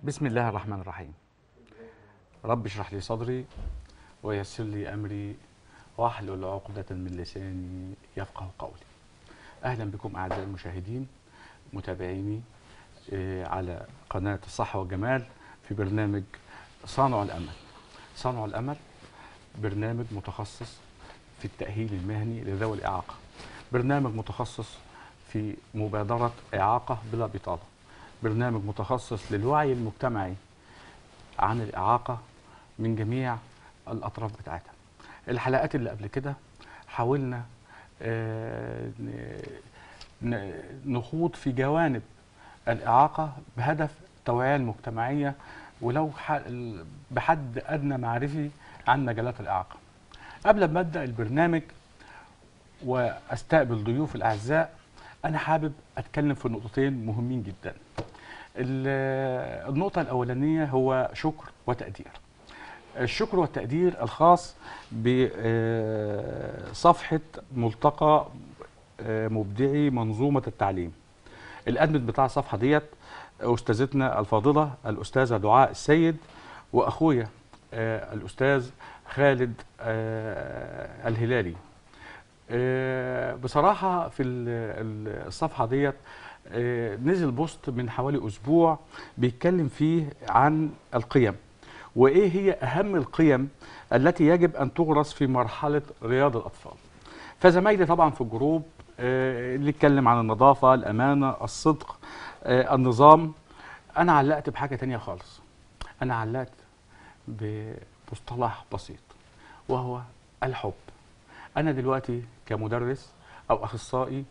بسم الله الرحمن الرحيم رب اشرح لي صدري ويسر لي امري واحلل عقدة من لساني يفقه قولي اهلا بكم اعزائي المشاهدين متابعيني آه، على قناة الصحة والجمال في برنامج صانع الامل صانع الامل برنامج متخصص في التأهيل المهني لذوي الإعاقة برنامج متخصص في مبادرة إعاقة بلا بطالة برنامج متخصص للوعي المجتمعي عن الإعاقة من جميع الأطراف بتاعتها الحلقات اللي قبل كده حاولنا آه، ن- ن- نخوض في جوانب الإعاقة بهدف التوعية المجتمعية ولو ح- بحد أدنى معرفي عن مجالات الإعاقة قبل ما أبدأ البرنامج واستقبل ضيوف الاعزاء انا حابب اتكلم في نقطتين مهمين جدا ال- النقطه الاولانيه هو شكر وتقدير الشكر والتقدير الخاص بصفحه ملتقى آه، مبدعي منظومه التعليم الادمن بتاع الصفحه ديت استاذتنا الفاضله الاستاذه دعاء السيد واخويا آه، الاستاذ خالد آه، الهلالي آه، بصراحة في ال- ال- الصفحة ديت آه، نزل بوست من حوالي أسبوع بيتكلم فيه عن القيم وإيه هي أهم القيم التي يجب أن تغرس في مرحلة رياض الأطفال فزمايلي طبعا في الجروب آه، اللي اتكلم عن النظافة الأمانة الصدق آه، النظام أنا علقت بحاجة تانية خالص أنا علقت بمصطلح بسيط وهو الحب انا دلوقتي كمدرس او اخصائي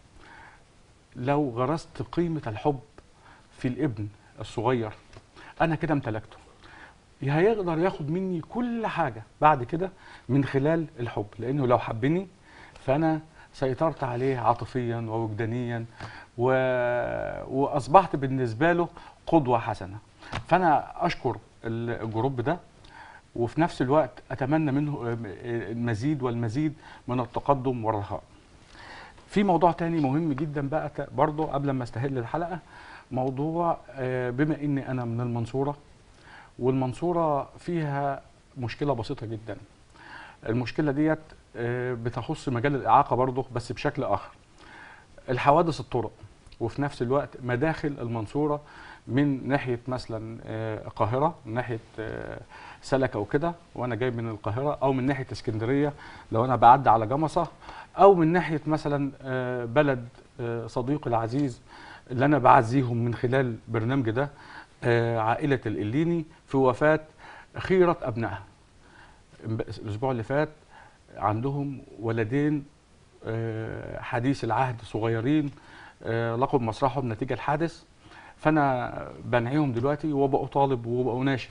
لو غرست قيمه الحب في الابن الصغير انا كده امتلكته هيقدر ياخد مني كل حاجه بعد كده من خلال الحب لانه لو حبني فانا سيطرت عليه عاطفيا ووجدانيا و... واصبحت بالنسبه له قدوه حسنه فانا اشكر الجروب ده وفي نفس الوقت اتمنى منه المزيد والمزيد من التقدم والرخاء. في موضوع تاني مهم جدا بقى ت- برضه قبل ما استهل الحلقه موضوع آه، بما اني انا من المنصوره والمنصوره فيها مشكله بسيطه جدا. المشكله ديت آه، بتخص مجال الاعاقه برضه بس بشكل اخر. الحوادث الطرق وفي نفس الوقت مداخل المنصوره من ناحيه مثلا آه، القاهره من ناحيه آه، سلكه وكده وانا جاي من القاهره او من ناحيه اسكندريه لو انا بعدي على جمصه او من ناحيه مثلا آه، بلد آه، صديقي العزيز اللي انا بعزيهم من خلال برنامج ده آه، عائله الإليني في وفاه خيره ابنائها امب- الاسبوع اللي فات عندهم ولدين آه، حديث العهد صغيرين آه، لقوا بمسرحهم نتيجه الحادث فانا بنعيهم دلوقتي وبقوا طالب وبقوا ناشد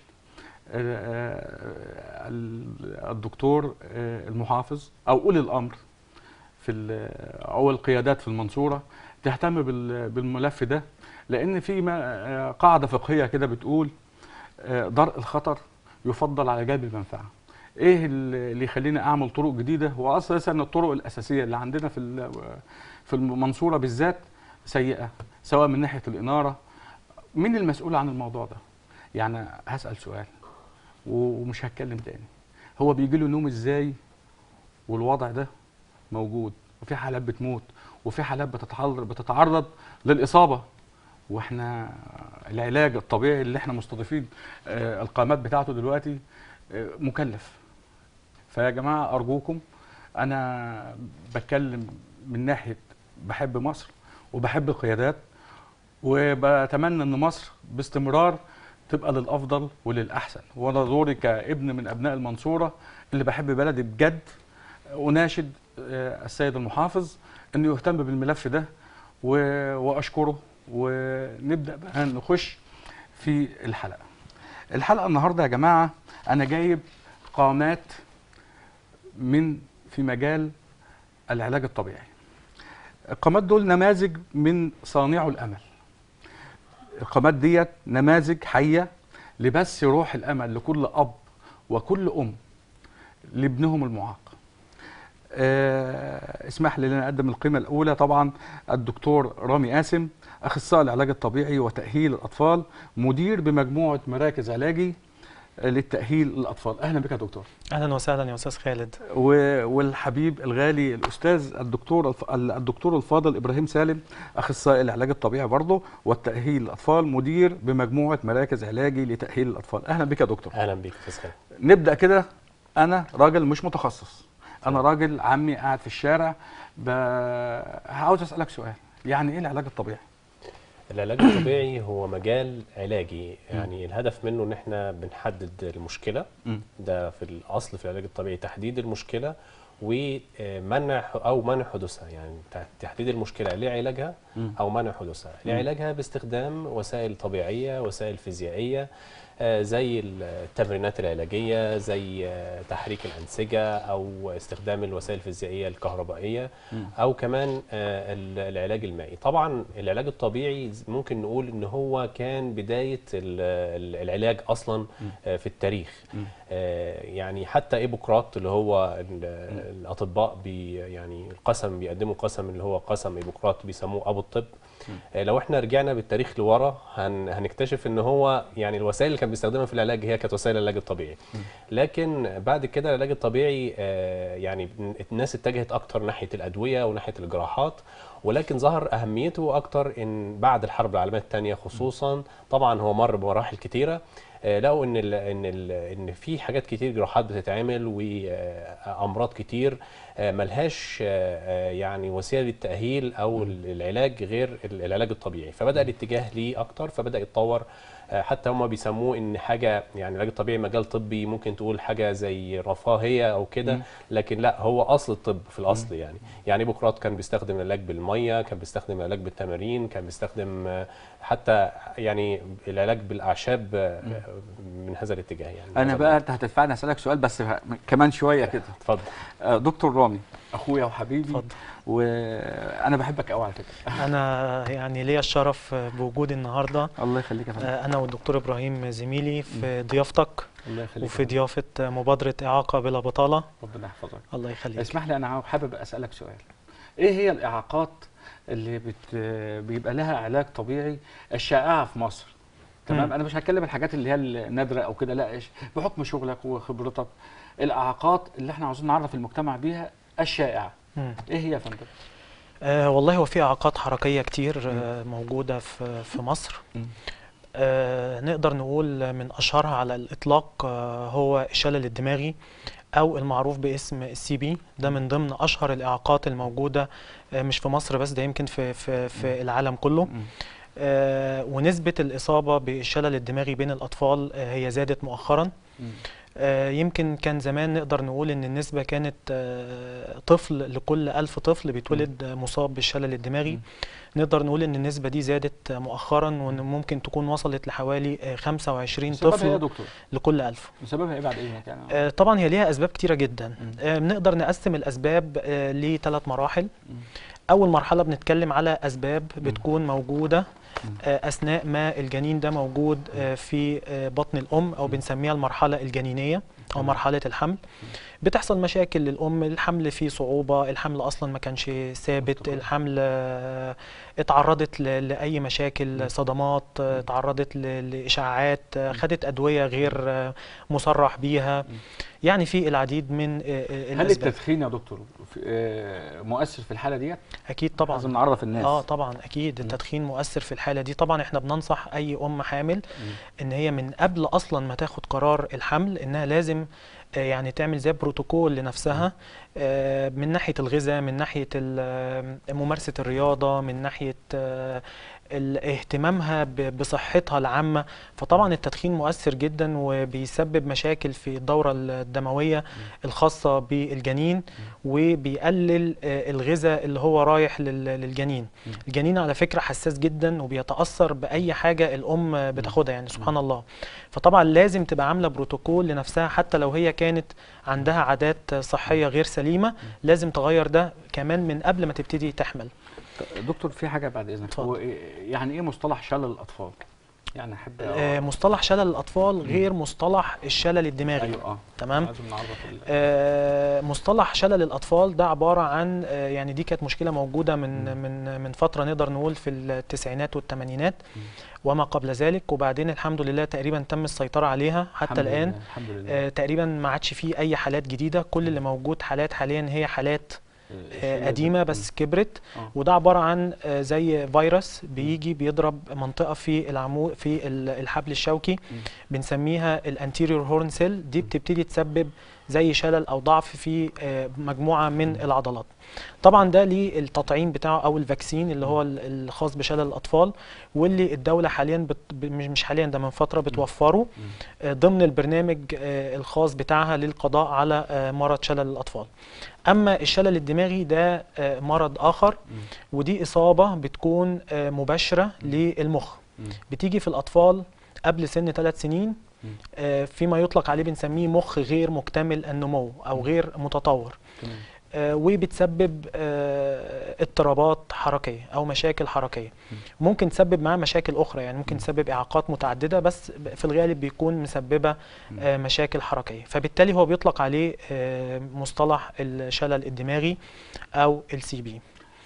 آه، ال- الدكتور آه، المحافظ او اولي الامر في ال- او القيادات في المنصوره تهتم بال- بالملف ده لان في ما- آه، قاعده فقهيه كده بتقول آه، درء الخطر يفضل على جلب المنفعه ايه اللي يخليني اعمل طرق جديده واساسا الطرق الاساسيه اللي عندنا في ال- في المنصوره بالذات سيئه سواء من ناحيه الاناره مين المسؤول عن الموضوع ده يعني هسال سؤال و- ومش هتكلم تاني هو بيجي له نوم ازاي والوضع ده موجود وفي حالات بتموت وفي حالات بتتعرض بتتعرض للاصابه واحنا العلاج الطبيعي اللي احنا مستضيفين آه، القامات بتاعته دلوقتي آه، مكلف فيا جماعه ارجوكم انا بتكلم من ناحيه بحب مصر وبحب القيادات وبتمنى ان مصر باستمرار تبقى للافضل وللاحسن وانا دوري كابن من ابناء المنصوره اللي بحب بلدي بجد اناشد آه، السيد المحافظ انه يهتم بالملف ده و- واشكره ونبدا بقى نخش في الحلقه الحلقه النهارده يا جماعه انا جايب قامات من في مجال العلاج الطبيعي القامات دول نماذج من صانعو الامل القامات ديت نماذج حيه لبث روح الامل لكل اب وكل ام لابنهم المعاق آه، اسمح لي ان أنا اقدم القيمه الاولى طبعا الدكتور رامي قاسم اخصائي العلاج الطبيعي وتاهيل الاطفال مدير بمجموعه مراكز علاجي آه، للتاهيل للاطفال اهلا بك يا دكتور اهلا وسهلا يا استاذ خالد و- والحبيب الغالي الاستاذ الدكتور الف- الدكتور الفاضل ابراهيم سالم اخصائي العلاج الطبيعي برضه والتاهيل الاطفال مدير بمجموعه مراكز علاجي لتاهيل الاطفال اهلا بك يا دكتور اهلا بيك استاذ خالد نبدا كده انا راجل مش متخصص انا راجل عمي قاعد في الشارع ب... عاوز اسالك سؤال يعني ايه العلاج الطبيعي العلاج الطبيعي هو مجال علاجي يعني الهدف منه ان احنا بنحدد المشكله مم. ده في الاصل في العلاج الطبيعي تحديد المشكله ومنع او منع حدوثها يعني تع- تحديد المشكله لعلاجها مم. او منع حدوثها لعلاجها باستخدام وسائل طبيعيه وسائل فيزيائيه آه، زي التمرينات العلاجيه زي آه، تحريك الانسجه او استخدام الوسائل الفيزيائيه الكهربائيه مم. او كمان آه، ال- العلاج المائي طبعا العلاج الطبيعي ممكن نقول ان هو كان بدايه ال- ال- العلاج اصلا آه، في التاريخ مم. آه، يعني حتى ايبوكرات اللي هو ال- الاطباء بي يعني القسم بيقدموا قسم اللي هو قسم ايبوكرات بيسموه ابو الطب آه، لو احنا رجعنا بالتاريخ لورا هن هنكتشف ان هو يعني الوسائل اللي كان بيستخدمها في العلاج هي كانت وسائل العلاج الطبيعي لكن بعد كده العلاج الطبيعي آه، يعني الناس اتجهت اكتر ناحيه الادويه وناحيه الجراحات ولكن ظهر اهميته اكتر ان بعد الحرب العالميه الثانيه خصوصا طبعا هو مر بمراحل كتيره آه، لقوا ان ال ان ال ان في حاجات كتير جراحات بتتعمل وامراض كتير آه، ملهاش آه، آه، يعني وسيله للتاهيل او العلاج غير ال- العلاج الطبيعي فبدا الاتجاه ليه اكتر فبدا يتطور آه، حتى هم بيسموه ان حاجه يعني العلاج الطبيعي مجال طبي ممكن تقول حاجه زي رفاهيه او كده مم. لكن لا هو اصل الطب في الاصل يعني يعني بوكرات كان بيستخدم العلاج بالميه كان بيستخدم العلاج بالتمارين كان بيستخدم آه، حتى يعني العلاج بالاعشاب آه، من هذا الاتجاه يعني انا بقى انت هتدفعني اسالك سؤال بس ه- كمان شويه كده اتفضل آه، دكتور رامي اخويا وحبيبي اتفضل وانا بحبك قوي على فكره انا يعني ليا الشرف بوجودي النهارده الله يخليك يا فندم آه، انا والدكتور ابراهيم زميلي في ضيافتك الله يخليك وفي ضيافه مبادره اعاقه بلا بطاله ربنا يحفظك الله يخليك اسمح لي انا حابب اسالك سؤال ايه هي الاعاقات اللي بت... بيبقى لها علاج طبيعي الشائعه في مصر تمام مم. انا مش هتكلم الحاجات اللي هي النادره او كده لا إيش بحكم شغلك وخبرتك الاعاقات اللي احنا عاوزين نعرف المجتمع بيها الشائعه مم. ايه هي يا فندم آه والله هو في اعاقات حركيه كتير آه موجوده في في مصر مم. آه نقدر نقول من اشهرها على الاطلاق آه هو الشلل الدماغي او المعروف باسم السي بي ده من ضمن اشهر الاعاقات الموجوده آه مش في مصر بس ده يمكن في في في العالم كله مم. آه ونسبه الاصابه بالشلل الدماغي بين الاطفال آه هي زادت مؤخرا مم. آه، يمكن كان زمان نقدر نقول ان النسبة كانت آه، طفل لكل ألف طفل بيتولد آه، مصاب بالشلل الدماغي مم. نقدر نقول ان النسبة دي زادت آه، مؤخرا وان ممكن تكون وصلت لحوالي آه، 25 سببها ايه يا طفل دكتور لكل ألف سببها ايه بعد اذنك يعني آه، طبعا هي ليها أسباب كتيرة جدا مم. آه، بنقدر نقسم الأسباب آه، لثلاث مراحل مم. أول مرحلة بنتكلم على أسباب بتكون موجودة مم. آه، أثناء ما الجنين ده موجود آه، في آه، بطن الأم أو بنسميها المرحلة الجنينية أو تمام. مرحلة الحمل بتحصل مشاكل للأم الحمل فيه صعوبة الحمل أصلا ما كانش ثابت مظبوط. الحمل آه، اتعرضت ل- لأي مشاكل صدمات آه، اتعرضت ل- لإشعاعات آه، خدت أدوية غير آه، مصرح بيها يعني في العديد من آه، آه، هل الأسباب التدخين يا دكتور في- آه، مؤثر في الحاله ديت أكيد طبعا لازم نعرف الناس اه طبعا اكيد التدخين مؤثر في الحاله دي طبعا احنا بننصح اي ام حامل ان هي من قبل اصلا ما تاخد قرار الحمل انها لازم آه، يعني تعمل زي بروتوكول لنفسها آه، من ناحيه الغذاء من ناحيه ال- آه، ممارسه الرياضه من ناحيه آه، ال- اهتمامها ب- بصحتها العامه فطبعا التدخين مؤثر جدا وبيسبب مشاكل في الدوره الدمويه الخاصه بالجنين وبيقلل آه، الغذاء اللي هو رايح لل- للجنين مم. الجنين على فكرة حساس جدا وبيتأثر بأي حاجة الأم بتاخدها يعني سبحان الله فطبعا لازم تبقى عاملة بروتوكول لنفسها حتى لو هي كانت عندها عادات صحية غير سليمة لازم تغير ده كمان من قبل ما تبتدي تحمل دكتور في حاجه بعد اذنك اتفضل. هو إيه- يعني ايه مصطلح شلل الاطفال يعني احب آه، مصطلح شلل الاطفال غير مصطلح الشلل الدماغي ايوه اه تمام لازم نعرف ال- آه، مصطلح شلل الاطفال ده عباره عن آه، يعني دي كانت مشكله موجوده من مم. من من فتره نقدر نقول في التسعينات والثمانينات مم. وما قبل ذلك وبعدين الحمد لله تقريبا تم السيطره عليها الحمد حتى الان لله، الحمد لله آه، تقريبا ما عادش فيه اي حالات جديده كل اللي موجود حالات حاليا هي حالات آه، قديمه بس كبرت آه. وده عباره عن آه، زي فيروس بيجي بيضرب منطقه في العمود في ال- الحبل الشوكي مم. بنسميها الانتيريور هورن سيل دي بتبتدي تسبب زي شلل او ضعف في آه، مجموعه من العضلات طبعا ده ليه التطعيم بتاعه او الفاكسين اللي هو ال- الخاص بشلل الاطفال واللي الدوله حاليا بت ب- مش مش حاليا ده من فتره بتوفره آه، ضمن البرنامج آه، الخاص بتاعها للقضاء على آه، مرض شلل الاطفال اما الشلل الدماغي ده آه، مرض اخر ودي اصابه بتكون آه، مباشره للمخ مم. بتيجي في الاطفال قبل سن ثلاث سنين مم. آه، فيما يطلق عليه بنسميه مخ غير مكتمل النمو او غير متطور تمام. آه، وبتسبب آه، اضطرابات حركيه او مشاكل حركيه ممكن تسبب معاه مشاكل اخرى يعني ممكن تسبب اعاقات متعدده بس ب- في الغالب بيكون مسببه آه، مشاكل حركيه فبالتالي هو بيطلق عليه آه، مصطلح الشلل الدماغي او السي بي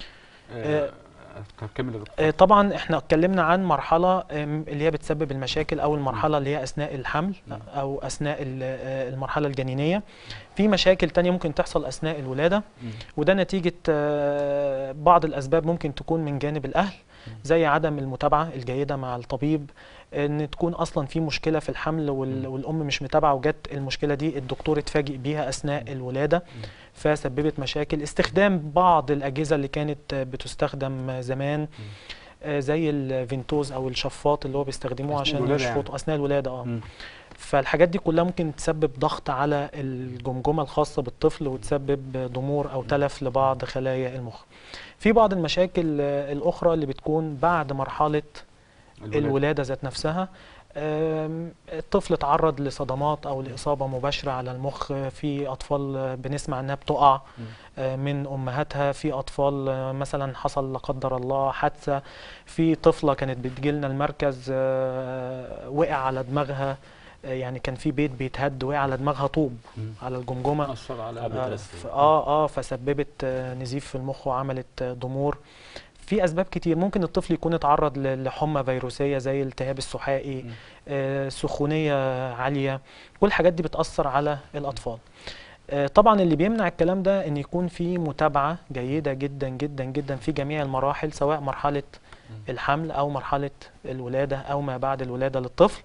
آه، طب كمل يا دكتور. آه، طبعا احنا اتكلمنا عن مرحله آم، اللي هي بتسبب المشاكل او المرحله اللي هي اثناء الحمل او اثناء ال- آه، المرحله الجنينيه في مشاكل تانية ممكن تحصل اثناء الولاده مم. وده نتيجه آه، بعض الاسباب ممكن تكون من جانب الاهل زي عدم المتابعه الجيده مع الطبيب ان تكون اصلا في مشكله في الحمل وال- والام مش متابعه وجت المشكله دي الدكتور اتفاجئ بيها اثناء الولاده فسببت مشاكل استخدام بعض الاجهزه اللي كانت بتستخدم زمان آه، زي الفينتوز او الشفاط اللي هو بيستخدموه أثناء عشان الولادة يعني. يشفطوا اثناء الولاده اه مم. فالحاجات دي كلها ممكن تسبب ضغط على الجمجمه الخاصه بالطفل وتسبب ضمور او تلف لبعض خلايا المخ في بعض المشاكل آه، الاخرى اللي بتكون بعد مرحله الولادة. الولاده ذات نفسها آم، الطفل تعرض لصدمات او لاصابه مباشره على المخ في اطفال آه، بنسمع انها بتقع آه، من امهاتها في اطفال آه، مثلا حصل لا قدر الله حادثه في طفله كانت بتجيلنا المركز آه، وقع على دماغها آه، يعني كان في بيت بيتهد وقع على دماغها طوب مم. على الجمجمه أثر على قبل آه، ثلاث ف- سنين. اه اه فسببت آه، نزيف في المخ وعملت آه، ضمور في اسباب كتير ممكن الطفل يكون اتعرض ل- لحمى فيروسيه زي الالتهاب السحائي مم. آه، سخونيه عاليه كل الحاجات دي بتاثر على الاطفال آه، طبعا اللي بيمنع الكلام ده ان يكون في متابعه جيده جدا جدا جدا في جميع المراحل سواء مرحله الحمل او مرحله الولاده او ما بعد الولاده للطفل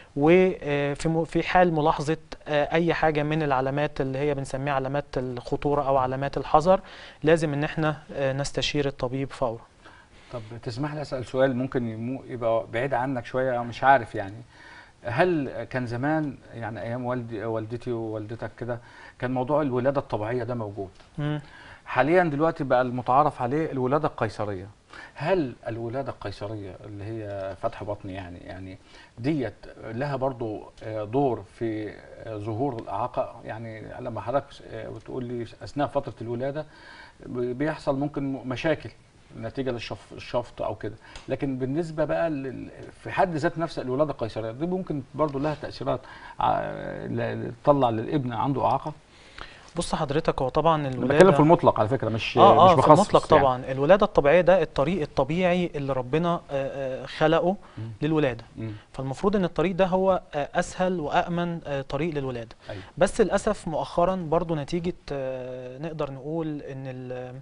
وفي م- في حال ملاحظه آه، اي حاجه من العلامات اللي هي بنسميها علامات الخطوره او علامات الحذر لازم ان احنا آه، نستشير الطبيب فورا طب تسمح لي اسال سؤال ممكن يمو- يبقى بعيد عنك شويه أو مش عارف يعني هل كان زمان يعني ايام والدي والدتي ووالدتك كده كان موضوع الولاده الطبيعيه ده موجود مم. حاليا دلوقتي بقى المتعارف عليه الولاده القيصريه هل الولاده القيصريه اللي هي فتح بطن يعني يعني ديت لها برضو آه، دور في آه، ظهور الاعاقه يعني لما حضرتك آه، بتقول لي اثناء فتره الولاده بيحصل ممكن مشاكل نتيجه للشف الشفط او كده لكن بالنسبه بقى لل- في حد ذات نفس الولاده القيصريه دي ممكن برضو لها تاثيرات ع- ل- تطلع للابن عنده اعاقه بص حضرتك هو طبعا أنا الولاده بتكلم في المطلق على فكره مش اه اه مش في بخصص المطلق يعني. طبعا الولاده الطبيعيه ده الطريق الطبيعي اللي ربنا آه، آه، خلقه مم. للولاده مم. فالمفروض ان الطريق ده هو آه، اسهل وامن آه، طريق للولاده أيوة. بس للاسف مؤخرا برضو نتيجه آه، نقدر نقول ان ال-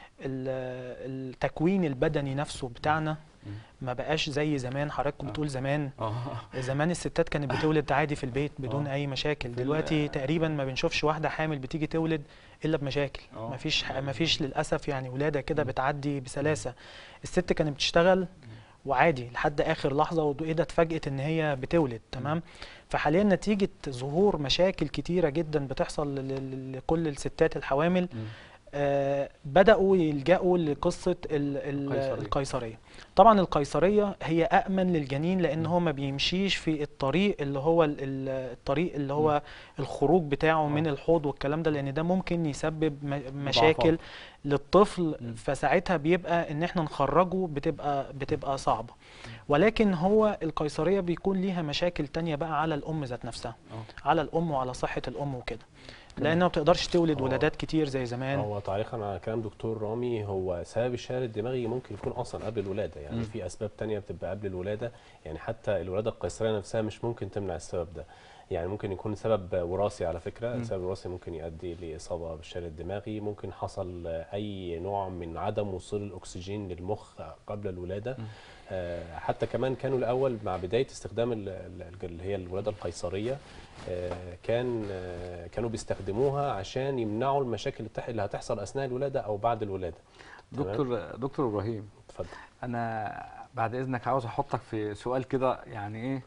ال- التكوين البدني نفسه بتاعنا مم. ما بقاش زي زمان حضرتك آه. بتقول زمان اه زمان الستات كانت بتولد عادي في البيت بدون آه. اي مشاكل في دلوقتي ال- تقريبا ما بنشوفش واحده حامل بتيجي تولد الا بمشاكل آه. ما فيش ما فيش للاسف يعني ولاده كده بتعدي بسلاسه الست كانت بتشتغل وعادي لحد اخر لحظه وايه ده اتفاجئت ان هي بتولد تمام فحاليا نتيجه ظهور مشاكل كتيره جدا بتحصل ل- ل- لكل الستات الحوامل مم. آه بداوا يلجأوا لقصه ال- ال- القيصرية. القيصريه طبعا القيصريه هي امن للجنين لان هو ما بيمشيش في الطريق اللي هو ال- ال- الطريق اللي هو الخروج بتاعه من الحوض والكلام ده لان ده ممكن يسبب م- مشاكل للطفل مم. فساعتها بيبقى ان احنا نخرجه بتبقى بتبقى صعبه ولكن هو القيصريه بيكون ليها مشاكل تانية بقى على الام ذات نفسها آه. على الام وعلى صحه الام وكده لانها ما بتقدرش تولد هو- ولادات كتير زي زمان هو تعليقا على كلام دكتور رامي هو سبب الشلل الدماغي ممكن يكون اصلا قبل الولاده يعني مم. في اسباب تانية بتبقى قبل الولاده يعني حتى الولاده القيصريه نفسها مش ممكن تمنع السبب ده يعني ممكن يكون سبب وراثي على فكره مم. السبب الوراثي ممكن يؤدي لاصابه بالشلل الدماغي ممكن حصل اي نوع من عدم وصول الاكسجين للمخ قبل الولاده مم. آه، حتى كمان كانوا الاول مع بدايه استخدام ال- ال- اللي هي الولاده القيصريه آه، كان آه، كانوا بيستخدموها عشان يمنعوا المشاكل اللي بتح- اللي هتحصل اثناء الولاده او بعد الولاده تمام. دكتور دكتور ابراهيم اتفضل انا بعد اذنك عاوز احطك في سؤال كده يعني ايه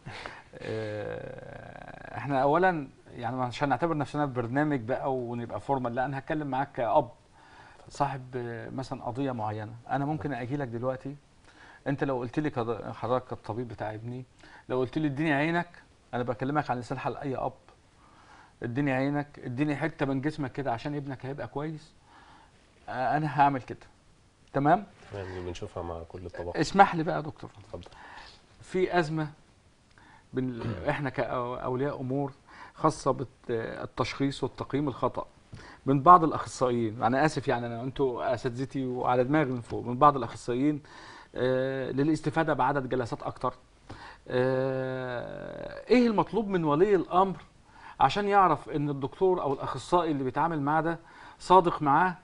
آه، احنا اولا يعني عشان نعتبر نفسنا في برنامج بقى ونبقى فورمال لا انا هتكلم معاك كاب صاحب آه، مثلا قضيه معينه انا ممكن اجي لك دلوقتي انت لو قلت لي كض- حضرتك الطبيب بتاع ابني لو قلت لي اديني عينك انا بكلمك عن لسان حال اي اب اديني عينك اديني حته من جسمك كده عشان ابنك هيبقى كويس آه، انا هعمل كده تمام تمام اللي بنشوفها مع كل الطبقات اسمح لي بقى يا دكتور اتفضل في ازمه بن احنا كاولياء امور خاصه بالتشخيص والتقييم الخطا من بعض الاخصائيين انا اسف يعني انا انتوا اساتذتي وعلى دماغي من فوق من بعض الاخصائيين آه، للاستفاده بعدد جلسات اكتر آه، ايه المطلوب من ولي الامر عشان يعرف ان الدكتور او الاخصائي اللي بيتعامل معاه ده صادق معاه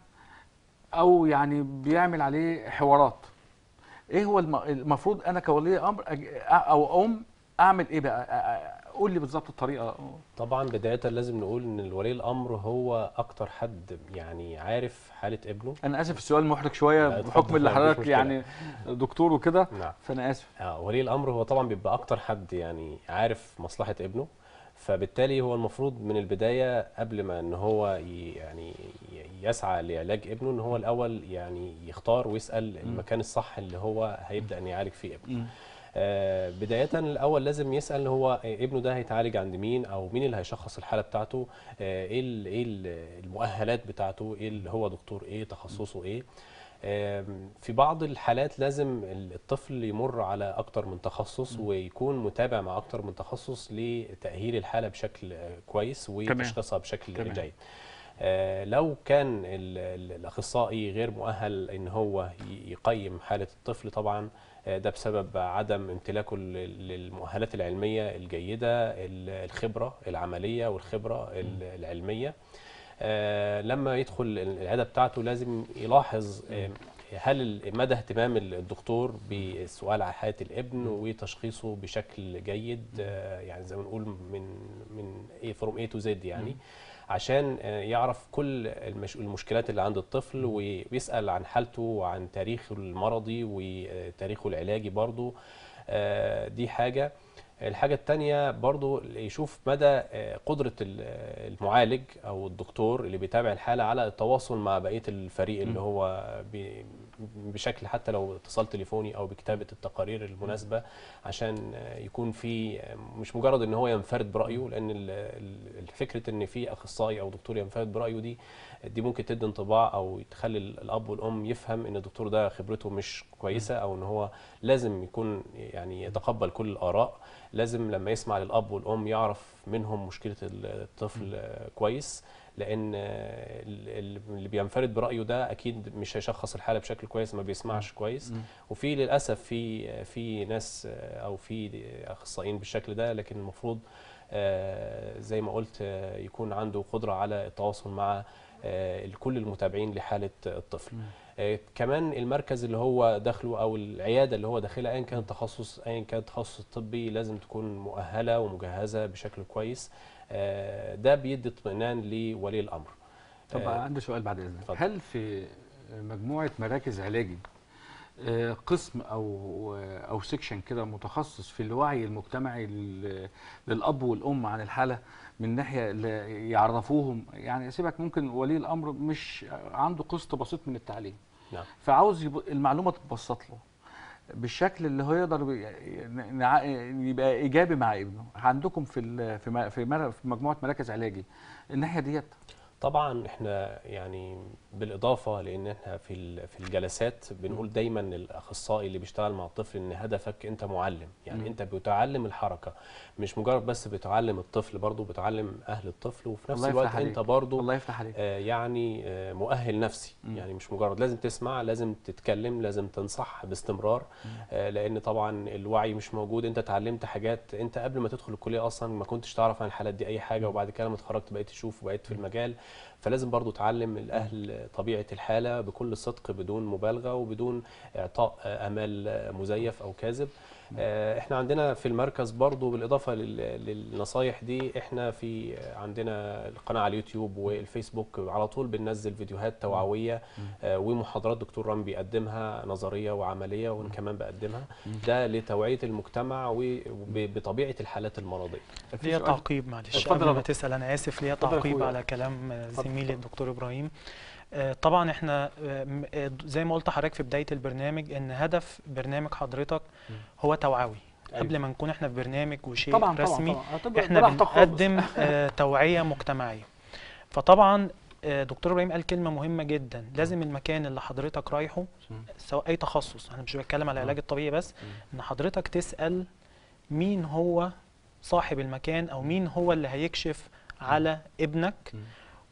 او يعني بيعمل عليه حوارات ايه هو الم- المفروض انا كولي امر أج... او ام اعمل ايه بقى أ- أ- قول لي بالظبط الطريقه طبعا بدايه لازم نقول ان ولي الامر هو اكتر حد يعني عارف حاله ابنه انا اسف السؤال محرج شويه لا، بحكم اتفضل، اللي مفيش حضرتك مشكلة. يعني دكتور وكده نعم فانا اسف آه، ولي الامر هو طبعا بيبقى اكتر حد يعني عارف مصلحه ابنه فبالتالي هو المفروض من البدايه قبل ما ان هو ي- يعني ي- يسعى لعلاج ابنه ان هو الاول يعني يختار ويسال المكان الصح اللي هو هيبدا ان يعالج فيه ابنه مم. آه، بداية الأول لازم يسأل هو ابنه ده هيتعالج عند مين أو مين اللي هيشخص الحالة بتاعته آه، إيه ال- إيه ال- المؤهلات بتاعته إيه اللي هو دكتور إيه تخصصه إيه آم، في بعض الحالات لازم الطفل يمر على أكتر من تخصص ويكون متابع مع أكتر من تخصص لتأهيل الحالة بشكل آه، كويس وتشخيصها بشكل تمام. جيد آه، لو كان ال- ال- الاخصائي غير مؤهل ان هو ي- يقيم حاله الطفل طبعا آه، ده بسبب عدم امتلاكه لل- للمؤهلات العلميه الجيده ال- الخبره العمليه والخبره ال- العلميه آه، لما يدخل العياده بتاعته لازم يلاحظ آه، هل ال- مدى اهتمام الدكتور بالسؤال عن حاله الابن وتشخيصه بشكل جيد آه، يعني زي ما نقول من من ايه فروم اي تو زد يعني عشان آه، يعرف كل المش... المشكلات اللي عند الطفل وي- ويسأل عن حالته وعن تاريخه المرضي وتاريخه العلاجي برضو آه، دي حاجة الحاجة التانية برضو يشوف مدى آه، قدرة ال- المعالج أو الدكتور اللي بيتابع الحالة على التواصل مع بقية الفريق اللي هو بي- بشكل حتى لو اتصال تليفوني أو بكتابة التقارير المناسبة عشان آه، يكون في آه، مش مجرد ان هو ينفرد برايه لان ال- ال- الفكره ان في اخصائي او دكتور ينفرد برايه دي دي ممكن تدي انطباع او تخلي ال- الاب والام يفهم ان الدكتور ده خبرته مش كويسه او ان هو لازم يكون يعني يتقبل كل الاراء لازم لما يسمع للاب والام يعرف منهم مشكله ال- الطفل آه، كويس لان آه، ال- ال- اللي بينفرد برايه ده اكيد مش هيشخص الحاله بشكل كويس ما بيسمعش كويس مم. وفي للاسف في في ناس آه، او في اخصائيين بالشكل ده لكن المفروض آه، زي ما قلت آه، يكون عنده قدره على التواصل مع آه، كل المتابعين لحاله الطفل مم. آه، كمان المركز اللي هو داخله او العياده اللي هو داخلها ايا كان التخصص ايا كان التخصص الطبي لازم تكون مؤهله ومجهزه بشكل كويس آه، ده بيدي اطمئنان لولي الامر طب آه، عندي سؤال بعد اذنك اتفضل. هل في مجموعه مراكز علاجي آه، قسم او او سيكشن كده متخصص في الوعي المجتمعي لل- للاب والام عن الحاله من ناحيه اللي يعرفوهم يعني سيبك ممكن ولي الامر مش عنده قسط بسيط من التعليم نعم فعاوز يب... المعلومه تتبسط له بالشكل اللي هو يقدر بي- ن- نع- يبقى ايجابي مع ابنه عندكم في ال- في م- في مر- في مجموعه مراكز علاجي الناحيه ديت طبعا احنا يعني بالاضافه لان احنا في ال- في الجلسات بنقول دايما للاخصائي اللي بيشتغل مع الطفل ان هدفك انت معلم يعني مم. انت بتعلم الحركه مش مجرد بس بتعلم الطفل برضه بتعلم اهل الطفل وفي نفس الله الوقت يفتح عليك. انت برضه الله يفتح عليك آه، يعني آه، مؤهل نفسي مم. يعني مش مجرد لازم تسمع لازم تتكلم لازم تنصح باستمرار آه، لان طبعا الوعي مش موجود انت اتعلمت حاجات انت قبل ما تدخل الكليه اصلا ما كنتش تعرف عن الحالات دي اي حاجه وبعد كده لما اتخرجت بقيت تشوف وبقيت في المجال فلازم برضو تعلم الاهل طبيعه الحاله بكل صدق بدون مبالغه وبدون اعطاء آه، امال آه، مزيف او كاذب آه، احنا عندنا في المركز برضو بالاضافه لل- للنصايح دي احنا في عندنا القناه على اليوتيوب والفيسبوك على طول بننزل فيديوهات توعويه آه، ومحاضرات دكتور رام بيقدمها نظريه وعمليه وانا كمان بقدمها ده لتوعيه المجتمع وبطبيعه الحالات المرضيه في ليا سؤال؟ تعقيب معلش اتفضل قبل يا ما دكتور. تسأل أنا آسف ليا اتفضل يا تعقيب أخويا. على كلام آه، اتفضل. زميلي الدكتور إبراهيم آه، طبعا احنا آه، م- آه، زي ما قلت لحضرتك في بداية البرنامج إن هدف برنامج حضرتك مم. هو توعوي أيوة. قبل ما نكون احنا في برنامج وشيء طبعا رسمي طبعا طبعا هتبقى احنا براحتك خالص. بنقدم آه، توعية مجتمعية فطبعا آه، دكتور ابراهيم قال كلمة مهمة جدا لازم المكان اللي حضرتك رايحه مم. سواء اي تخصص انا مش بتكلم على آه. العلاج الطبيعي بس مم. ان حضرتك تسأل مين هو صاحب المكان او مين هو اللي هيكشف على ابنك مم.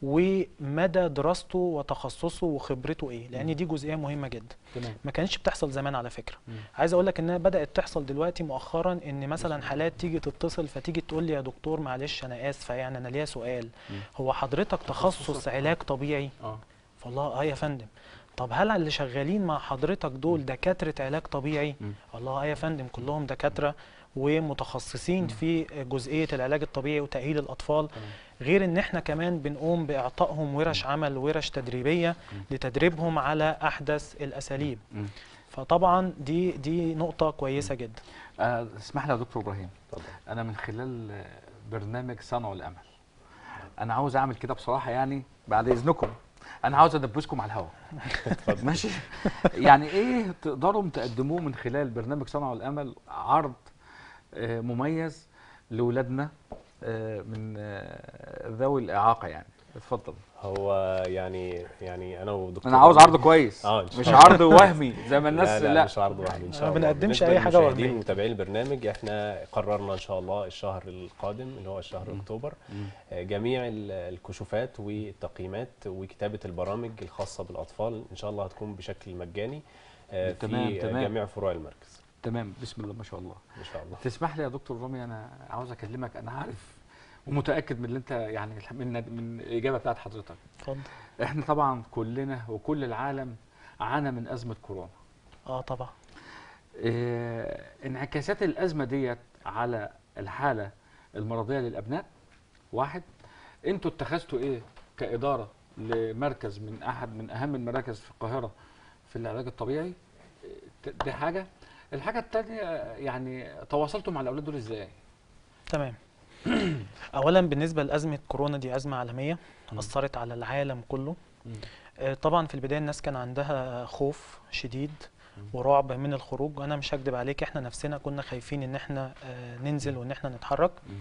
ومدى دراسته وتخصصه وخبرته ايه لان مم. دي جزئيه مهمه جدا تمام ما كانتش بتحصل زمان على فكره مم. عايز اقول لك انها بدات تحصل دلوقتي مؤخرا ان مثلا حالات تيجي تتصل فتيجي تقول لي يا دكتور معلش انا اسفه يعني انا ليا سؤال مم. هو حضرتك تخصص تخصصك. علاج طبيعي اه فالله اه يا فندم طب هل اللي شغالين مع حضرتك دول دكاتره علاج طبيعي مم. والله اه يا فندم كلهم دكاتره ومتخصصين مم. في جزئيه العلاج الطبيعي وتاهيل الاطفال تمام غير ان احنا كمان بنقوم باعطائهم ورش عمل ورش تدريبيه مم. لتدريبهم على احدث الاساليب مم. فطبعا دي دي نقطه كويسه جدا آه، اسمح لي يا دكتور ابراهيم اتفضل انا من خلال آه، برنامج صنعوا الامل انا عاوز اعمل كده بصراحه يعني بعد اذنكم انا عاوز ادبسكم على الهواء ماشي يعني ايه تقدروا تقدموه من خلال برنامج صنعوا الامل عرض آه، مميز لاولادنا آه، من آه، ذوي الاعاقه يعني اتفضل هو يعني يعني انا ودكتور انا عاوز رامي- عرض كويس اه إن شاء مش الله. عرض وهمي زي ما الناس لا, لا, لا مش عرض وهمي ان شاء ما الله بنقدمش بالنسبة أي حاجة للمشاهدين وهمية. ومتابعين البرنامج احنا قررنا ان شاء الله الشهر القادم اللي هو شهر مم. اكتوبر مم. آه، جميع ال- الكشوفات والتقييمات وكتابه البرامج الخاصه بالاطفال ان شاء الله هتكون بشكل مجاني آه، تمام، في تمام. جميع فروع المركز تمام بسم الله ما شاء الله ان شاء الله تسمح لي يا دكتور رامي انا عاوز اكلمك انا عارف ومتاكد من اللي انت يعني من من الاجابه بتاعت حضرتك اتفضل احنا طبعا كلنا وكل العالم عانى من ازمه كورونا اه طبعا إيه انعكاسات الازمه ديت على الحاله المرضيه للابناء واحد انتوا اتخذتوا ايه كاداره لمركز من احد من اهم المراكز في القاهره في العلاج الطبيعي إيه، دي حاجه الحاجه الثانيه يعني تواصلتوا مع الاولاد دول ازاي تمام اولا بالنسبه لازمه كورونا دي ازمه عالميه مم. اثرت على العالم كله مم. آه، طبعا في البدايه الناس كان عندها خوف شديد مم. ورعب من الخروج وانا مش هكدب عليك احنا نفسنا كنا خايفين ان احنا آه، ننزل وان احنا نتحرك مم.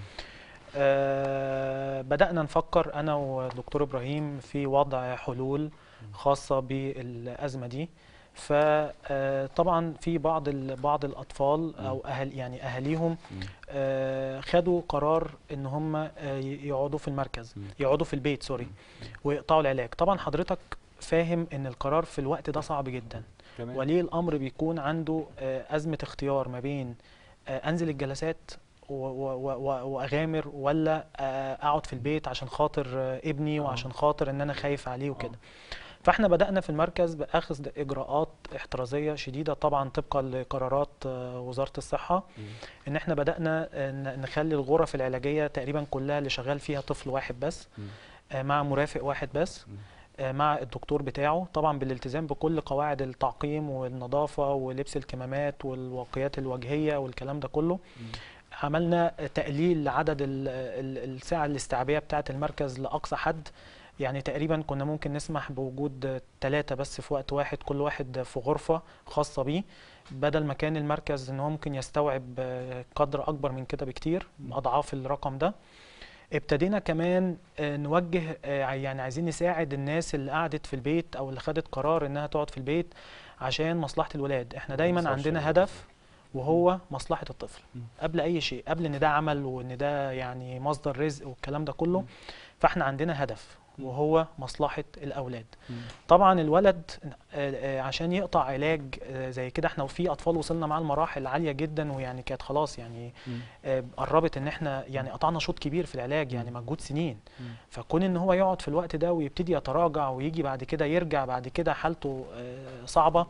آه، بدأنا نفكر أنا والدكتور إبراهيم في وضع حلول خاصة بالأزمة دي فطبعا في بعض ال- بعض الأطفال أو أهل يعني أهاليهم مم. آه، خدوا قرار إن هم آه، ي- يقعدوا في المركز مم. يقعدوا في البيت سوري ويقطعوا العلاج طبعا حضرتك فاهم إن القرار في الوقت ده صعب جدا تمام ولي الامر بيكون عنده آه، ازمه اختيار ما بين آه، انزل الجلسات و- و- و- واغامر ولا آه، اقعد في البيت عشان خاطر آه، ابني آه. وعشان خاطر ان انا خايف عليه وكده فاحنا بدانا في المركز باخذ اجراءات احترازيه شديده طبعا طبقا لقرارات آه، وزاره الصحه مم. ان احنا بدانا آه، ن- نخلي الغرف العلاجيه تقريبا كلها اللي شغال فيها طفل واحد بس مم. آه، مع مرافق واحد بس مم. آه، مع الدكتور بتاعه طبعا بالالتزام بكل قواعد التعقيم والنظافة ولبس الكمامات والواقيات الوجهية والكلام ده كله مم. عملنا تقليل لعدد ال- ال- الساعة الاستيعابية بتاعة المركز لأقصى حد يعني تقريبا كنا ممكن نسمح بوجود ثلاثة بس في وقت واحد كل واحد في غرفة خاصة بيه بدل ما كان المركز ان هو ممكن يستوعب آه، قدر اكبر من كده بكتير اضعاف الرقم ده ابتدينا كمان آه، نوجه آه، يعني عايزين نساعد الناس اللي قعدت في البيت او اللي خدت قرار انها تقعد في البيت عشان مصلحة الولاد احنا دايما مصلحة عندنا الولاد. هدف وهو مصلحة الطفل مم. قبل اي شيء قبل ان ده عمل وان ده يعني مصدر رزق والكلام ده كله فاحنا عندنا هدف وهو مصلحة الأولاد مم. طبعا الولد آه، آه، عشان يقطع علاج آه، زي كده احنا وفي أطفال وصلنا معاه لمراحل عالية جدا ويعني كانت خلاص يعني مم. آه، قربت ان احنا يعني قطعنا شوط كبير في العلاج يعني مجهود سنين مم. فكون ان هو يقعد في الوقت ده ويبتدي يتراجع ويجي بعد كده يرجع بعد كده حالته آه، صعبة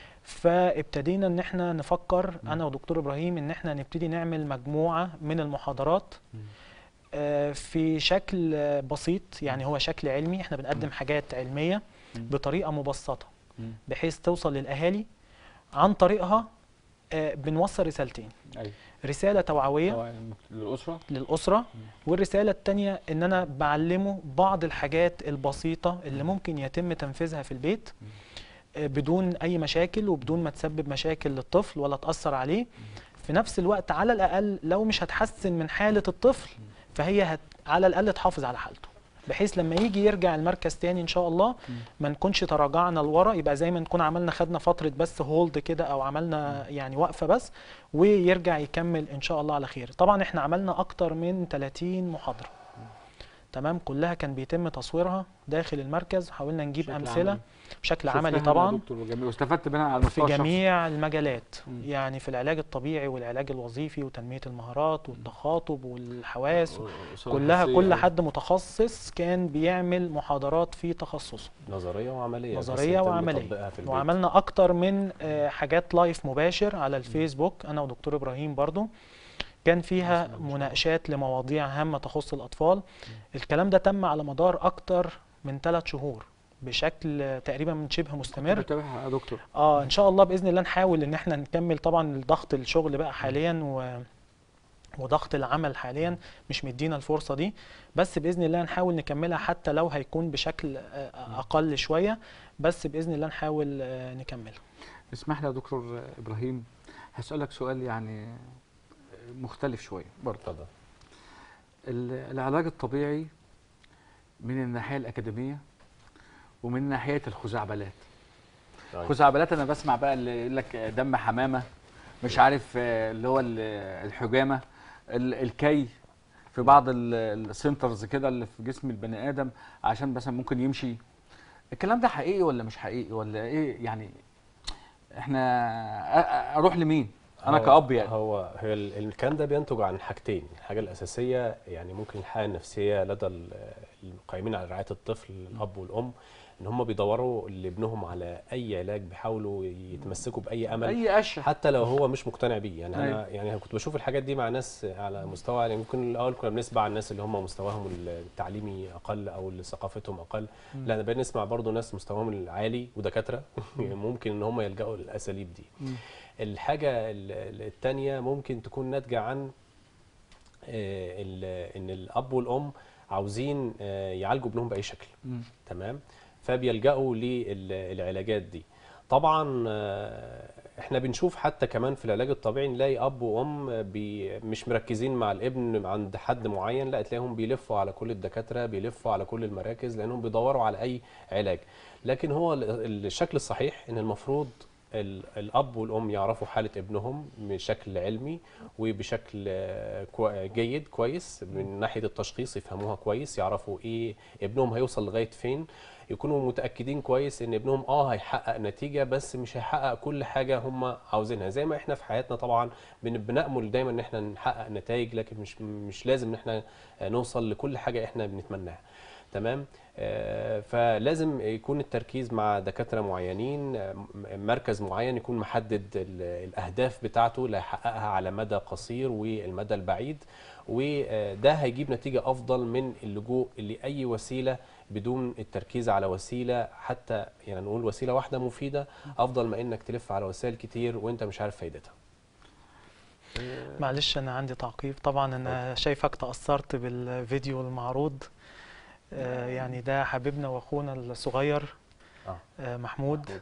فابتدينا ان احنا نفكر انا ودكتور ابراهيم ان احنا نبتدي نعمل مجموعة من المحاضرات مم. آه، في شكل آه، بسيط يعني هو شكل علمي احنا بنقدم حاجات علمية مم. بطريقة مبسطة مم. بحيث توصل للأهالي عن طريقها آه، بنوصل رسالتين ايوه رسالة توعوية طبعاً للاسره للأسرة والرسالة التانية إن أنا بعلمه بعض الحاجات البسيطة اللي ممكن يتم تنفيذها في البيت آه، بدون أي مشاكل وبدون ما تسبب مشاكل للطفل ولا تأثر عليه في نفس الوقت على الأقل لو مش هتحسن من حالة الطفل فهي هت على الأقل تحافظ على حالته بحيث لما يجي يرجع المركز تاني ان شاء الله ما نكونش تراجعنا لورا يبقى زي ما نكون عملنا خدنا فتره بس هولد كده او عملنا يعني وقفه بس ويرجع يكمل ان شاء الله على خير طبعا احنا عملنا اكتر من 30 محاضره تمام كلها كان بيتم تصويرها داخل المركز حاولنا نجيب بشكل امثله عملي. بشكل شفناها عملي يا طبعا دكتور جميل واستفدت منها على في المستوى الشخصي. جميع المجالات مم. يعني في العلاج الطبيعي والعلاج الوظيفي وتنميه المهارات والتخاطب والحواس والأسرة كلها النفسية. كل حد متخصص كان بيعمل محاضرات في تخصصه نظريه وعمليه بس نظريه يتم وعمليه تطبيقها في البيت. وعملنا اكتر من آه، حاجات لايف مباشر على الفيسبوك انا ودكتور ابراهيم برضو كان فيها مناقشات لمواضيع هامه تخص الاطفال الكلام ده تم على مدار اكتر من ثلاث شهور بشكل آه، تقريبا من شبه مستمر بتابعها يا دكتور اه ان شاء الله باذن الله نحاول ان احنا نكمل طبعا ضغط الشغل بقى حاليا و وضغط العمل حاليا مش مدينا الفرصه دي بس باذن الله نحاول نكملها حتى لو هيكون بشكل آه، اقل شويه بس باذن الله نحاول آه، نكملها اسمح لي يا دكتور ابراهيم هسألك سؤال يعني مختلف شويه برضه اتفضل ال- العلاج الطبيعي من الناحيه الاكاديميه ومن ناحيه الخزعبلات طيب. خزعبلات انا بسمع بقى اللي يقول لك دم حمامه مش عارف آه، اللي هو ال- الحجامه ال- الكي في بعض ال- السنترز كده اللي في جسم البني ادم عشان مثلا ممكن يمشي الكلام ده حقيقي ولا مش حقيقي ولا ايه يعني احنا أ- أ- اروح لمين انا هو- كأب يعني هو هي ال- الكلام ده بينتج عن حاجتين الحاجه الاساسيه يعني ممكن الحاله النفسيه لدى ال- القائمين على رعايه الطفل الاب والام ان هم بيدوروا لابنهم على اي علاج بيحاولوا يتمسكوا باي امل اي اشياء حتى لو هو مش مقتنع بيه يعني أيوة. انا يعني أنا كنت بشوف الحاجات دي مع ناس على مستوى يعني ممكن الاول كنا بنسمع عن الناس اللي هم مستواهم التعليمي اقل او اللي ثقافتهم اقل لا انا بقينا نسمع برضو ناس مستواهم العالي ودكاتره ممكن ان هم يلجأوا للاساليب دي مم. الحاجه الثانيه ممكن تكون ناتجه عن آه، ال- ان الاب والام عاوزين آه، يعالجوا ابنهم باي شكل مم. تمام فبيلجأوا للعلاجات دي طبعا آه، احنا بنشوف حتى كمان في العلاج الطبيعي نلاقي اب وام بي مش مركزين مع الابن عند حد معين لا تلاقيهم بيلفوا على كل الدكاتره بيلفوا على كل المراكز لانهم بيدوروا على اي علاج لكن هو ال- الشكل الصحيح ان المفروض ال- الاب والام يعرفوا حاله ابنهم بشكل علمي وبشكل آه، كوا- جيد كويس من ناحيه التشخيص يفهموها كويس يعرفوا ايه ابنهم هيوصل لغايه فين يكونوا متاكدين كويس ان ابنهم اه هيحقق نتيجه بس مش هيحقق كل حاجه هم عاوزينها زي ما احنا في حياتنا طبعا بن- بنامل دايما ان احنا نحقق نتائج لكن مش مش لازم ان احنا آه، نوصل لكل حاجه احنا بنتمناها تمام آه، فلازم يكون التركيز مع دكاتره معينين آه، م- مركز معين يكون محدد ال- الاهداف بتاعته اللي هيحققها على مدى قصير والمدى البعيد وده هيجيب نتيجه افضل من اللجوء لاي وسيله بدون التركيز على وسيله حتى يعني نقول وسيله واحده مفيده افضل ما انك تلف على وسائل كتير وانت مش عارف فايدتها معلش انا عندي تعقيب طبعا انا شايفك تأثرت بالفيديو المعروض آه، يعني ده حبيبنا واخونا الصغير اه آه، محمود محمود.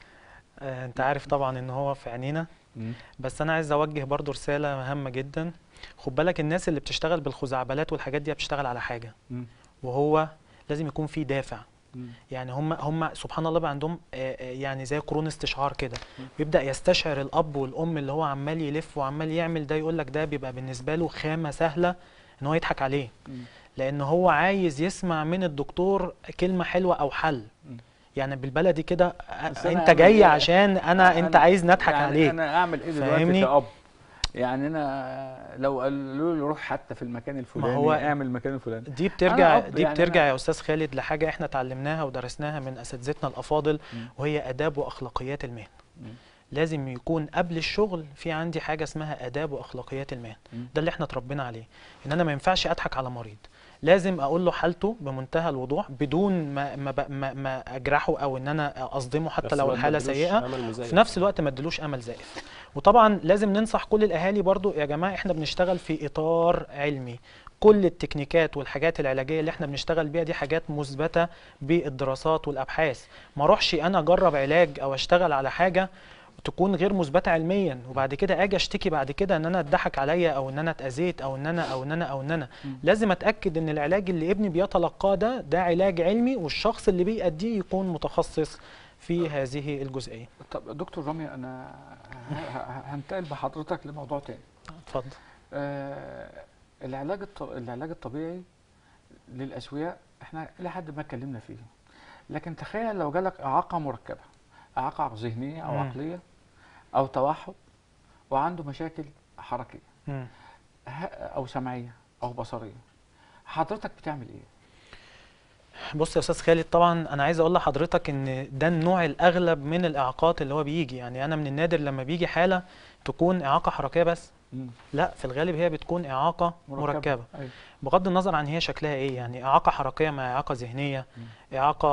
آه، انت عارف طبعا ان هو في عينينا مم. بس انا عايز اوجه برضو رساله هامه جدا خد بالك الناس اللي بتشتغل بالخزعبلات والحاجات دي بتشتغل على حاجه مم. وهو لازم يكون في دافع مم. يعني هم هم سبحان الله بقى عندهم آه، آه، يعني زي قرون استشعار كده بيبدا يستشعر الاب والام اللي هو عمال يلف وعمال يعمل ده يقول لك ده بيبقى بالنسبه له خامه سهله ان هو يضحك عليه مم. لان هو عايز يسمع من الدكتور كلمه حلوه او حل مم. يعني بالبلدي كده بس أنا انت أعمل جاي إيه؟ عشان انا انت عايز نضحك يعني عليك انا اعمل ايه دلوقتي فاهمني؟ كأب يعني انا لو قالوا لي روح حتى في المكان الفلاني هو- اعمل المكان الفلاني دي بترجع أب دي يعني بترجع أنا- يا استاذ خالد لحاجه احنا اتعلمناها ودرسناها من اساتذتنا الافاضل مم. وهي اداب واخلاقيات المهنه مم. لازم يكون قبل الشغل في عندي حاجه اسمها اداب واخلاقيات المهنه مم. ده اللي احنا اتربينا عليه ان انا ما ينفعش اضحك على مريض لازم اقول له حالته بمنتهى الوضوح بدون ما ما, ب- ما, ما اجرحه او ان انا اصدمه بس حتى لو ما الحاله تبدلوش سيئه أمل مزيف. في نفس الوقت ما ادلوش امل زائف وطبعا لازم ننصح كل الاهالي برضو يا جماعه احنا بنشتغل في اطار علمي كل التكنيكات والحاجات العلاجيه اللي احنا بنشتغل بيها دي حاجات مثبته بالدراسات والابحاث ما اروحش انا اجرب علاج او اشتغل على حاجه تكون غير مثبته علميا وبعد كده اجي اشتكي بعد كده ان انا اتضحك عليا او ان انا اتاذيت او ان انا او ان انا او ان انا لازم اتاكد ان العلاج اللي ابني بيتلقاه ده ده علاج علمي والشخص اللي بيأديه يكون متخصص في هذه الجزئيه طب دكتور رامي انا ه- ه- هنتقل بحضرتك لموضوع تاني اتفضل آه العلاج الط... العلاج الطبيعي للاسوياء احنا الى حد ما اتكلمنا فيه لكن تخيل لو جالك اعاقه مركبه اعاقه ذهنيه او مم. عقليه او توحد وعنده مشاكل حركيه مم. ه- او سمعيه او بصريه حضرتك بتعمل ايه بص يا استاذ خالد طبعا انا عايز اقول لحضرتك ان ده النوع الاغلب من الاعاقات اللي هو بيجي يعني انا من النادر لما بيجي حاله تكون اعاقه حركيه بس لا في الغالب هي بتكون اعاقه مركبه, مركبة. أيوة. بغض النظر عن هي شكلها ايه يعني اعاقه حركيه مع اعاقه ذهنيه اعاقه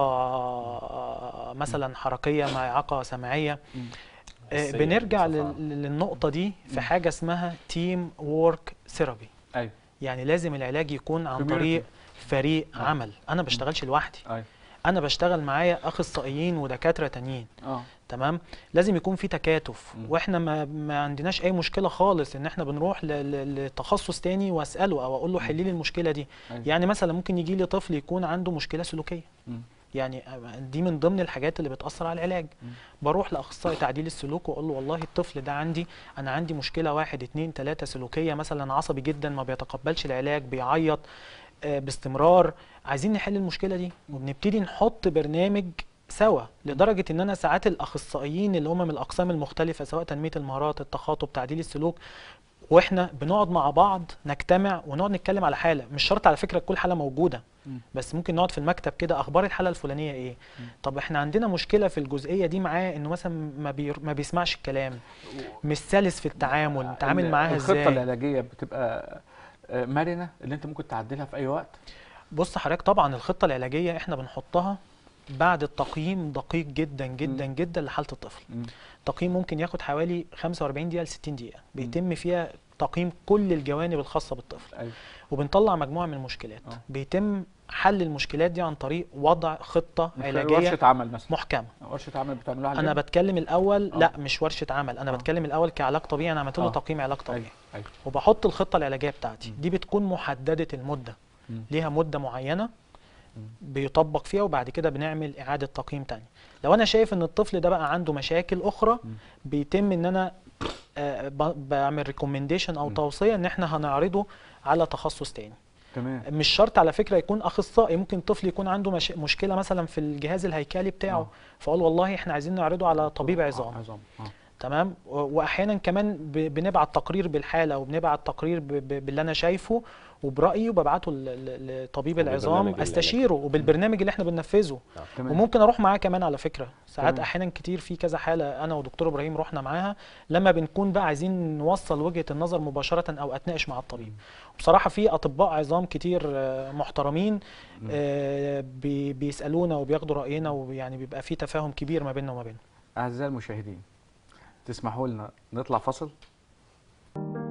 آه، مثلا حركيه مع اعاقه سمعيه مم. آه، حسية بنرجع بصفة لل- عامة. للنقطه دي في مم. حاجه اسمها تيم وورك ثيرابي ايوه يعني لازم العلاج يكون عن Community. طريق فريق آه. عمل انا بشتغلش لوحدي ايوه انا بشتغل معايا اخصائيين ودكاتره تانيين اه تمام لازم يكون في تكاتف مم. واحنا ما, ما عندناش اي مشكله خالص ان احنا بنروح ل- ل- لتخصص تاني واساله او اقول له مم. حل لي المشكله دي أيوة. يعني مثلا ممكن يجي لي طفل يكون عنده مشكله سلوكيه مم. يعني دي من ضمن الحاجات اللي بتاثر على العلاج مم. بروح لاخصائي تعديل السلوك واقول له والله الطفل ده عندي انا عندي مشكله واحد اتنين تلاته سلوكيه مثلا عصبي جدا ما بيتقبلش العلاج بيعيط آه، باستمرار عايزين نحل المشكله دي وبنبتدي نحط برنامج سوا لدرجه ان انا ساعات الاخصائيين اللي هم من الاقسام المختلفه سواء تنميه المهارات التخاطب تعديل السلوك واحنا بنقعد مع بعض نجتمع ونقعد نتكلم على حاله مش شرط على فكره كل حاله موجوده مم. بس ممكن نقعد في المكتب كده اخبار الحاله الفلانيه ايه مم. طب احنا عندنا مشكله في الجزئيه دي معاه انه مثلا ما, بير ما بيسمعش الكلام مش سلس في التعامل نتعامل ال- معاها الخطه ازاي العلاجيه بتبقى آه، مرنه اللي انت ممكن تعدلها في اي وقت بص حضرتك طبعا الخطه العلاجيه احنا بنحطها بعد التقييم دقيق جدا جدا مم. جدا لحاله الطفل مم. تقييم ممكن ياخد حوالي 45 دقيقه ل 60 دقيقه بيتم فيها تقييم كل الجوانب الخاصه بالطفل ايوه وبنطلع مجموعه من المشكلات آه. بيتم حل المشكلات دي عن طريق وضع خطه من خلال علاجيه ورشه عمل مثلا محكمه ورشه عمل بتعملوها على انا الجنب؟ بتكلم الاول آه. لا مش ورشه عمل انا آه. بتكلم الاول كعلاج طبيعي انا عملت له آه. تقييم علاج طبيعي ايوه ايوه وبحط الخطه العلاجيه بتاعتي مم. دي بتكون محدده المده مم. ليها مده معينه مم. بيطبق فيها وبعد كده بنعمل اعاده تقييم تاني لو انا شايف ان الطفل ده بقى عنده مشاكل اخرى مم. بيتم ان انا آه، ب- بعمل ريكومنديشن او مم. توصيه ان احنا هنعرضه على تخصص تاني تمام مش شرط على فكره يكون اخصائي ممكن طفل يكون عنده مش... مشكله مثلا في الجهاز الهيكلي بتاعه آه. فاقول والله احنا عايزين نعرضه على طبيب آه، عظام عظام آه. تمام و- واحيانا كمان ب- بنبعت تقرير بالحاله وبنبعت تقرير ب- ب- باللي انا شايفه وبرايي وببعته ل- ل- لطبيب العظام وبالبرنامج اللي- استشيره وبالبرنامج اللي احنا بننفذه تمام وممكن اروح معاه كمان على فكره ساعات تمام. احيانا كتير في كذا حاله انا ودكتور ابراهيم رحنا معاها لما بنكون بقى عايزين نوصل وجهه النظر مباشره او اتناقش مع الطبيب بصراحه في اطباء عظام كتير آه، محترمين مم. آه، بي- بيسالونا وبياخدوا راينا ويعني بيبقى في تفاهم كبير ما بيننا وما بينهم اعزائي المشاهدين تسمحوا لنا نطلع فصل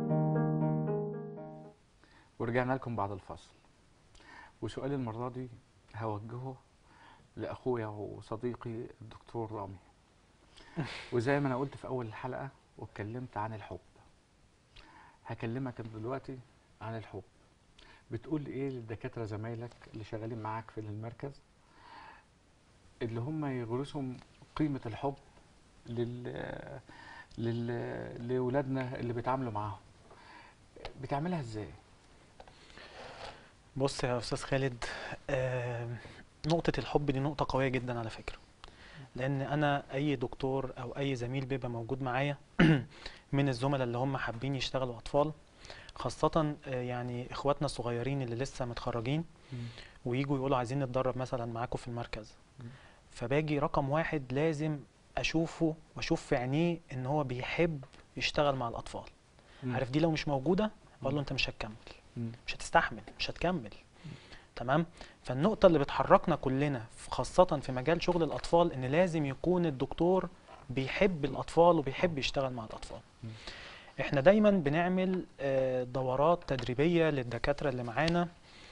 ورجعنا لكم بعد الفصل وسؤالي المره دي هوجهه لاخويا وصديقي الدكتور رامي وزي ما انا قلت في اول الحلقه واتكلمت عن الحب هكلمك دلوقتي عن الحب بتقول ايه للدكاتره زمايلك اللي شغالين معاك في المركز اللي هم يغرسوا قيمه الحب لل لل لاولادنا اللي بيتعاملوا معاهم بتعملها ازاي بص يا استاذ خالد آه، نقطة الحب دي نقطة قوية جدا على فكرة لان انا اي دكتور او اي زميل بيبقى موجود معايا من الزملاء اللي هم حابين يشتغلوا اطفال خاصة آه، يعني اخواتنا الصغيرين اللي لسه متخرجين ويجوا يقولوا عايزين نتدرب مثلا معاكم في المركز مم. فباجي رقم واحد لازم اشوفه واشوف في عينيه ان هو بيحب يشتغل مع الاطفال عارف دي لو مش موجودة اقول له انت مش هتكمل مم. مش هتستحمل مش هتكمل تمام فالنقطة اللي بتحركنا كلنا في- خاصة في مجال شغل الأطفال إن لازم يكون الدكتور بيحب الأطفال وبيحب يشتغل مع الأطفال مم. إحنا دايما بنعمل آه، دورات تدريبية للدكاترة اللي معانا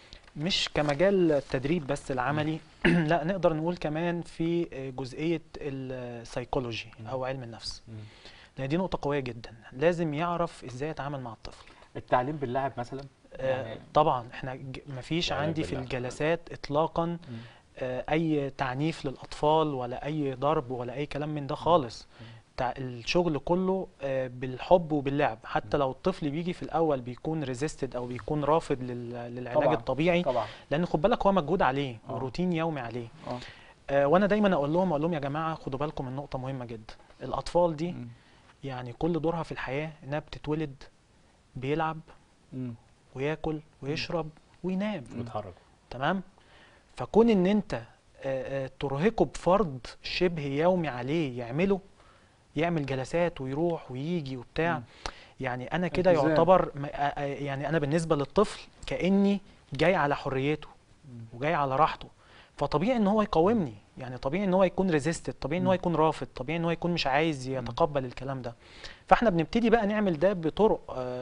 مش كمجال التدريب بس العملي لا نقدر نقول كمان في آه، جزئية السيكولوجي أو علم النفس مم. لأن دي نقطة قوية جدا لازم يعرف إزاي يتعامل مع الطفل التعليم باللعب مثلا آه، يعني- طبعا احنا ج- مفيش يعني عندي في بالله. الجلسات اطلاقا مم. آه، اي تعنيف للاطفال ولا اي ضرب ولا اي كلام من ده خالص تع- الشغل كله آه، بالحب وباللعب حتى لو الطفل بيجي في الاول بيكون ريزيستد او بيكون رافض لل- للعلاج طبعاً. الطبيعي طبعا لان خد بالك هو مجهود عليه آه. وروتين يومي عليه اه آه، وانا دايما اقول لهم اقول لهم يا جماعه خدوا بالكم من نقطه مهمه جدا الاطفال دي مم. يعني كل دورها في الحياه انها بتتولد بيلعب مم. وياكل ويشرب وينام بيتحرك تمام فكون ان انت آه، آه، ترهقه بفرض شبه يومي عليه يعمله يعمل جلسات ويروح ويجي وبتاع مم. يعني انا كده التزام. يعتبر م- آه، آه، يعني انا بالنسبه للطفل كاني جاي على حريته وجاي على راحته فطبيعي ان هو يقاومني يعني طبيعي ان هو يكون ريزيستد طبيعي ان هو مم. يكون رافض طبيعي ان هو يكون مش عايز يتقبل الكلام ده فاحنا بنبتدي بقى نعمل ده بطرق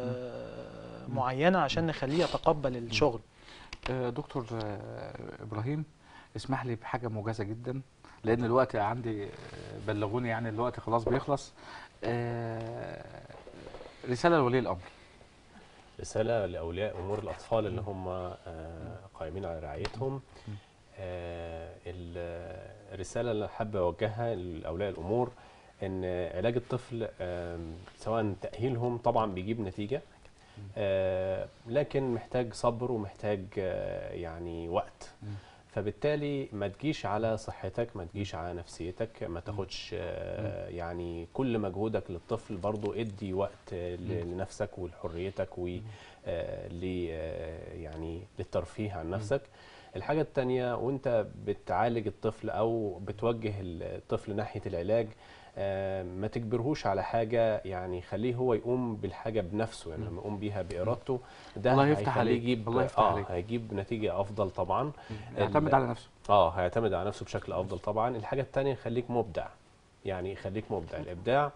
آه، معينه عشان نخليه يتقبل الشغل آه، دكتور آه، ابراهيم اسمح لي بحاجه موجزه جدا لان الوقت عندي آه، بلغوني يعني الوقت خلاص بيخلص آه، رساله لولي الامر رسالة لأولياء أمور الأطفال اللي هم آه، قائمين على رعايتهم آه، ال- الرسالة اللي حابة أوجهها لأولياء الأمور إن علاج الطفل آم، سواء تأهيلهم طبعا بيجيب نتيجة آه، لكن محتاج صبر ومحتاج آه، يعني وقت مم. فبالتالي ما تجيش على صحتك ما تجيش على نفسيتك ما تاخدش آه، يعني كل مجهودك للطفل برضو ادي وقت آه، ل- لنفسك ولحريتك و آه، ل آه، يعني للترفيه عن نفسك الحاجة التانية وانت بتعالج الطفل او بتوجه الطفل ناحية العلاج آه، ما تجبرهوش على حاجة يعني خليه هو يقوم بالحاجة بنفسه يعني لما يقوم بيها بإرادته ده الله يفتح هيخليه عليك. يجيب الله يفتح اه عليك. هيجيب نتيجة أفضل طبعا يعتمد ال- على نفسه اه هيعتمد على نفسه بشكل افضل طبعا الحاجه الثانيه خليك مبدع يعني خليك مبدع الابداع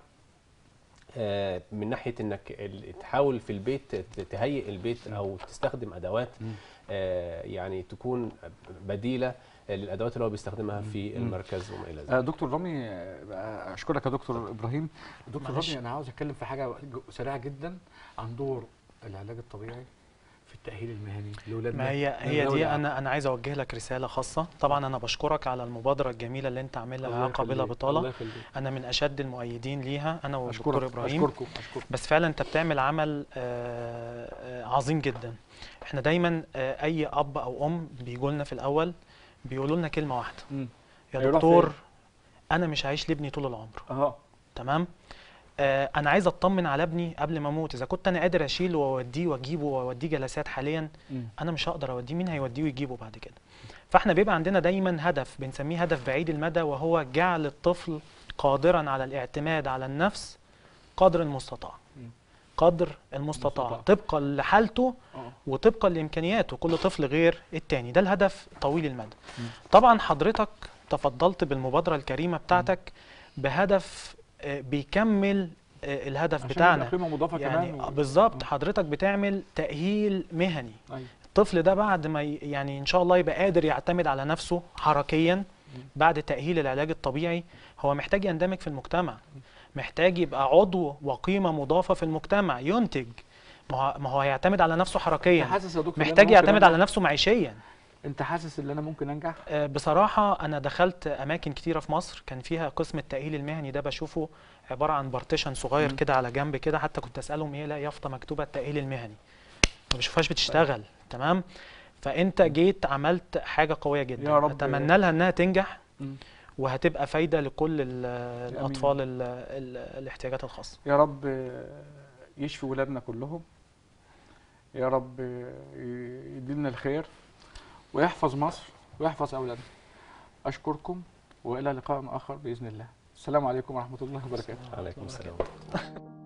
آه، من ناحيه انك ال- تحاول في البيت ت- تهيئ البيت او تستخدم ادوات مم. آه، يعني تكون بديله للادوات اللي هو بيستخدمها في مم. المركز وما الى ذلك آه، دكتور رامي آه، اشكرك يا دكتور ابراهيم دكتور معلش. رامي انا عاوز اتكلم في حاجه ج- سريعه جدا عن دور العلاج الطبيعي في التاهيل المهني لاولادنا ما هي هي ذوي دي الإعاقة. انا انا عايز اوجه لك رساله خاصه طبعا انا بشكرك على المبادره الجميله اللي انت عاملها الله اعاقه بلا يخليك، بطاله الله يخليك. انا من اشد المؤيدين ليها انا والدكتور اشكرك ابراهيم اشكركم اشكركم بس فعلا انت بتعمل عمل آه، آه، عظيم جدا احنا دايما آه، اي اب او ام بيجوا لنا في الاول بيقولوا لنا كلمه واحده مم. يا هيروح دكتور فين؟ انا مش هعيش لابني طول العمر اه تمام آه انا عايز اطمن على ابني قبل ما اموت اذا كنت انا قادر اشيله واوديه واجيبه واوديه جلسات حاليا مم. انا مش هقدر اوديه مين هيوديه ويجيبه بعد كده فاحنا بيبقى عندنا دايما هدف بنسميه هدف بعيد المدى وهو جعل الطفل قادرا على الاعتماد على النفس قدر المستطاع مم. قدر المستطاع المستطاع. طبقا لحالته اه وطبقا لامكانياته كل طفل غير التاني ده الهدف طويل المدى مم. طبعا حضرتك تفضلت بالمبادره الكريمه بتاعتك بهدف آه، بيكمل آه، الهدف عشان بتاعنا يبقى قيمه مضافه يعني كمان آه، و... بالظبط حضرتك بتعمل تاهيل مهني أيوة. الطفل الطفل ده بعد ما ي- يعني ان شاء الله يبقى قادر يعتمد على نفسه حركيا بعد تأهيل العلاج الطبيعي هو محتاج يندمج في المجتمع محتاج يبقى عضو وقيمة مضافة في المجتمع ينتج ما هو ما هو هيعتمد على نفسه انت حركيا حاسس يا دكتور إن أنا محتاج ممكن يعتمد أنجح؟ على نفسه معيشيا انت حاسس ان انا ممكن انجح آه، بصراحة أنا دخلت أماكن كتيرة في مصر كان فيها قسم التأهيل المهني ده بشوفه عبارة عن بارتيشن صغير مم. كده على جنب كده حتى كنت أسألهم إيه لا يافطة مكتوبة التأهيل المهني ما بشوفهاش بتشتغل تمام فأنت جيت عملت حاجة قوية جدا يا رب. أتمنى لها إنها تنجح مم. وهتبقى فايدة لكل ال- الأطفال ال- ال- الاحتياجات الخاصة يا رب آه، يشفي ولادنا كلهم يا رب آه، يديلنا الخير ويحفظ مصر ويحفظ اولادنا اشكركم والى لقاء اخر باذن الله السلام عليكم ورحمه الله وبركاته عليكم السلام